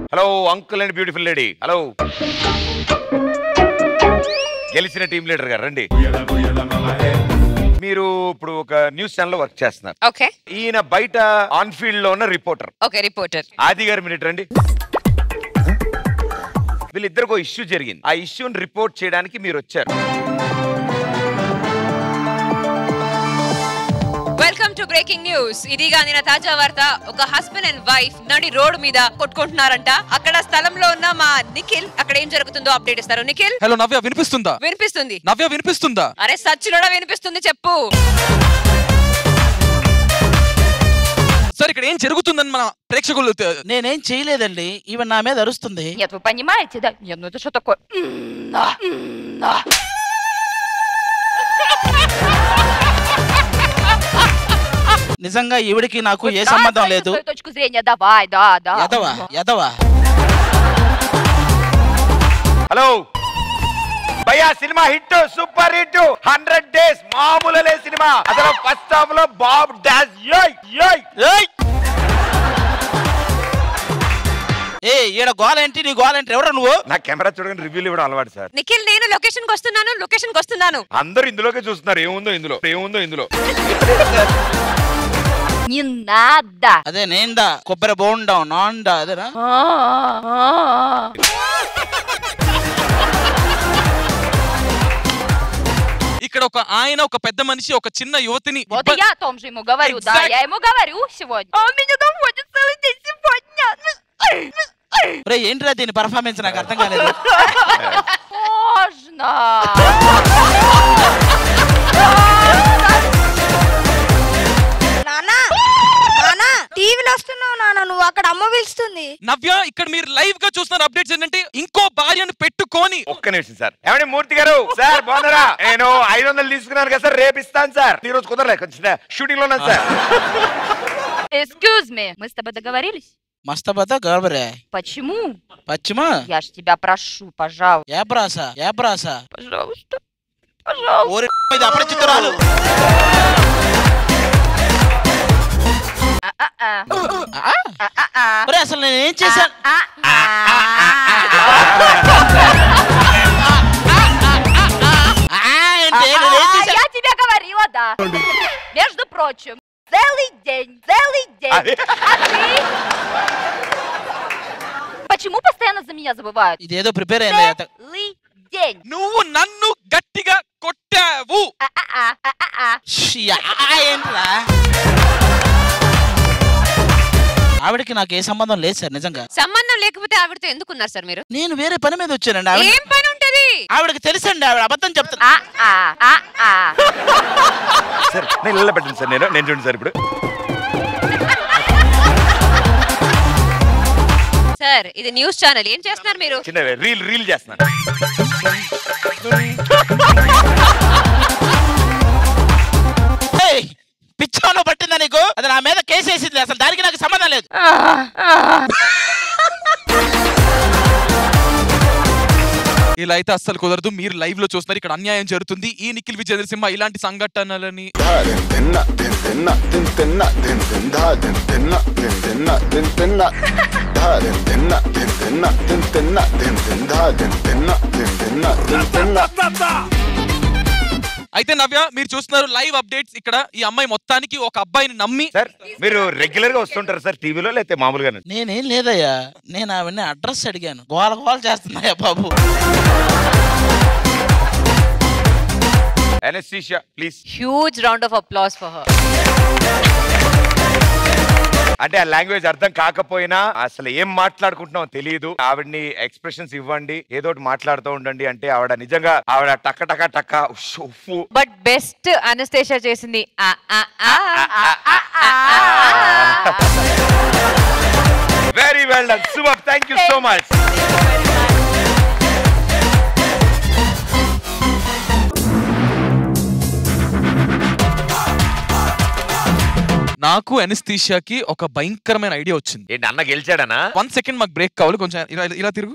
Hello uncle and beautiful lady hello గెలిచిన team leader గారు రండి మీరు ఇప్పుడు ఒక న్యూస్ ఛానల్ లో వర్క్ చేస్తున్నారు ఓకే ఈయన బయట ఆన్ ఫీల్డ్ లో ఉన్న రిపోర్టర్ ఓకే రిపోర్టర్ ఆది గారు మినిట్ రండి వీళ్ళిద్దరికి ఒక ఇష్యూ జరిగింది ఆ ఇష్యూని రిపోర్ట్ చేయడానికి మీరు వచ్చారు వెల్కమ్ టు బ్రేకింగ్ న్యూస్ ఇదిగా నిన్న తాజా వార్త ఒక హస్బెండ్ అండ్ వైఫ్ నడి రోడ్ మీద కొట్టుకుంటున్నారంట అక్కడ స్థలంలో ఉన్న మా నిఖిల్ అక్కడ ఏం జరుగుతుందో అప్డేట్ ఇస్తారు నిఖిల్ హలో నవ్య వినిపిస్తుందా వినిపిస్తుంది నవ్య వినిపిస్తుందా అరే సచ్చిలోడా వినిపిస్తుంది చెప్పు సార్ ఇక్కడ ఏం జరుగుతుందని మన ప్రేక్షకులు తె- నేనేం చేయలేదండి ఈవెన్ నా మీద అరుస్తుంది Нет, вы понимаете, да? Нет, ну это что такое? М, да, м, да. నిజంగా ఈవిడికి నాకు ఏ Высказывайте సంబంధం లేదు свою точку зрения, давай, да, да. ఎదవా ఎదవా హలో భయ్యా cinema hit super hit hundred days మామూలే సినిమా అసలు ఫస్ట్ హాఫ్ లో బాబ్ డాన్స్ యోయ్ యోయ్ ఏయ్! ఏ ఈడ గోలేంటి నీ గోలేంటి ఎవరు నువ్వు నా కెమెరా చూడగానే రివ్యూలు ఇవ్వడం అలవాటు సార్ నిఖిల్ నేను లొకేషన్ కి వస్తున్నాను లొకేషన్ కి వస్తున్నాను అందరూ ఇందులోకే చూస్తున్నారు ఏముందో ఇందులో ఏముందో ఇందులో Не надо. అదే నేందా కొబ్బరి బోండం నాండా అదేనా А-а-а. ఇక్కడ ఒక ఆయన ఒక పెద్ద మనిషి ఒక చిన్న యువతిని Вот ఇబ్బ- и я о том же ему говорю, да, Exact- я ему говорю сегодня. А он меня доводит целый день сегодня. రే ఏంటిరా దీని పర్ఫార్మెన్స్ నాకు అర్థం కాలేదు Можно. నానా నానా టీవీలో వస్తున్నావు నాన్న నువ్వు అక్కడ అమ్మ పిలుస్తుంది నవ్య ఇక్కడ మీరు లైవ్ గా చూస్తున్న అప్డేట్స్ ఏంటంటే ఇంకో భార్యను పెట్టుకొని ఒక్క నిమిషం సార్ ఏమండి మూర్తి గారు సార్ బాగున్నారా నేను ఐదు వందలు తీసుకున్నాను కదా సార్ రేపు ఇస్తాను సార్ ఈ రోజు కుదరలే కొంచెం షూటింగ్ లో ఉన్నాను సార్ Excuse me, мы с тобой договорились? మస్తబత గర్భరే Почему? పశ్చిమ Я ж тебя прошу, пожалуйста. ఏబ్రాస ఏబ్రాస Пожалуйста. Пожалуйста. ఓరి ఇది అపరిచితురాలు А-а-а. ఆ? А-а-а. ఒరే అసలు నేను ఏం చేశాను А-а-а. ఆ, ఏంటి? నేను ఏం А, చేశాను? Я тебе говорила, да. Между прочим, целый день, целый день. А- А ты? Почему постоянно за меня забывают? ఇదేదో ప్రిపేర్ అయింది Целый день. నువ్వు నన్ను గట్టిగా కొట్టావు А-а-а, а-а-а. షీ, ఆ ఏంట్రా ఆవిడకి నాకు ఏ సంబంధం లేదు సార్ నిజంగా సంబంధం లేకపోతే ఆవిడతో ఎందుకున్నారు సార్ మీరు నేను వేరే పని మీద వచ్చానండి ఆవిడ ఏం పని ఉంటది ఆవిడకి తెలుసండి ఆవిడ అబద్ధం చెప్తున్నా А-а, а-а. సార్ నేను ఇళ్ళ పెట్టండి సార్ నేను నేను చూడండి సార్ ఇప్పుడు సార్ ఇది న్యూస్ ఛానల్ ఏం చేస్తున్నారు మీరు చిన్న రీల్ రీల్ చేస్తున్నాను ఏయ్, పిచ్చోను పట్టిందా నీకు అది నా మీద కేసు వేసింది అసలు దానికి నాకు సంబంధం లేదు ఇలా అయితే అస్సలు కుదరదు మీరు లైవ్ లో చూస్తున్నారు ఇక్కడ అన్యాయం జరుగుతుంది ఈ నిఖిల్ విజయ సింహ ఇలాంటి సంఘటనలని din dinna din dinna din dinna din din da din dinna din dinna din dinna da din dinna din dinna din dinna din din da din dinna din dinna din dinna అయితే నవ్య మీరు చూస్తున్నారు live updates ఇక్కడ ఈ అమ్మాయి మొత్తానికి ఒక అబ్బాయిని నమ్మి సార్ మీరు రెగ్యులర్ గా వస్తుంటారు సార్ టీవీలో లేకపోతే మామూలుగా నేనేం లేదయ్యా నేను ఆవిడని అడ్రస్ అడిగాను గోల గోల చేస్తున్నాయా బాబు anaesthesia please huge round of applause for her అంటే ఆ లాంగ్వేజ్ అర్థం కాకపోయినా అసలు ఏం మాట్లాడుకుంటున్నామో తెలియదు ఆవిడని ఎక్స్ప్రెషన్స్ ఇవ్వండి ఏదో ఒకటి మాట్లాడుతూ ఉండండి అంటే ఆవిడ నిజంగా ఆవిడ టక్క టక్క టక్క ఉష్ ఉఫ్ఫు. బట్ బెస్ట్ అనస్థేషియా చేసింది ఆ, ఆ, ఆ. Very well done super thank you so much నాకు అనస్థీషియాకి ఒక భయంకరమైన ఐడియా వచ్చింది ఏంటి అన్న గెలిచాడనా వన్ సెకండ్ మాకు బ్రేక్ కావాలి కొంచెం ఇలా ఇలా తిరుగు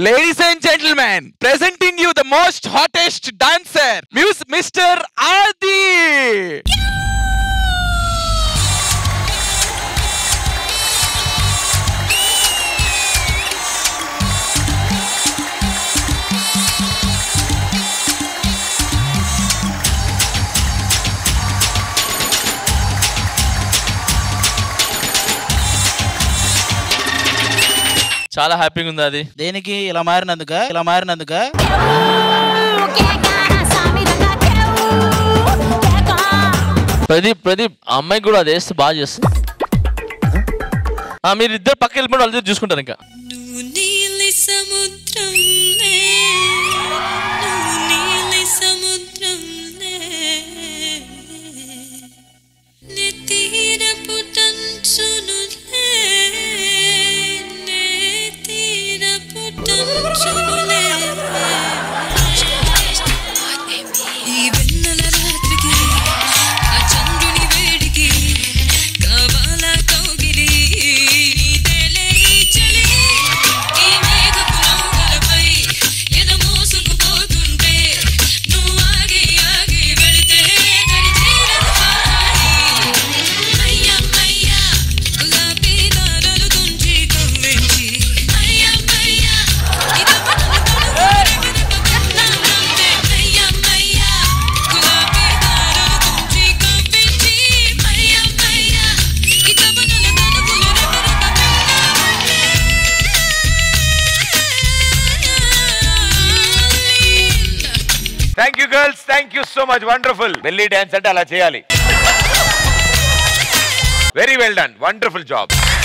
Ladies and gentlemen, presenting you the most hottest dancer, Mus- Mr. Adi. చాలా హ్యాపీగా ఉంది అది దేనికి ఇలా మారినందుక ఇలా మారినందుక ప్రదీప్ ప్రదీప్ ఆ అమ్మాయి కూడా అది వేస్తే బాగా చేస్తుంది ఆ, మీరు ఇద్దరు పక్క వెళ్ళిపోయి వాళ్ళు చూసుకుంటారు ఇంకా నీలి సముద్రంలే నువ్వు నీలి సముద్రంలే నే తీరపు టంచునులే నే తీరపు టంచునులే ఈ వెన్నెల రాత్రికి ఆ చంద్రుని వేడికి కావాలా కౌగిలి నీదేలే ఈ చలి ఈ మేఘపు నౌకలపై ఎద మోసుకుపోతుంటే నువ్వు ఆగి ఆగి వెళితే దరి తీరదు హాయి అయ్యా అయ్యా గులాబీ దారాలు తుంచి కవ్వించి అయ్యా అయ్యా ఇదో అయ్యా అయ్యా గులాబీ దారాలు తుంచి కవ్వించి అయ్యా అయ్యా ఇదో బనల తనుకులు thank you girls thank you so much wonderful belly dance అంటే అలా చేయాలి very well done wonderful job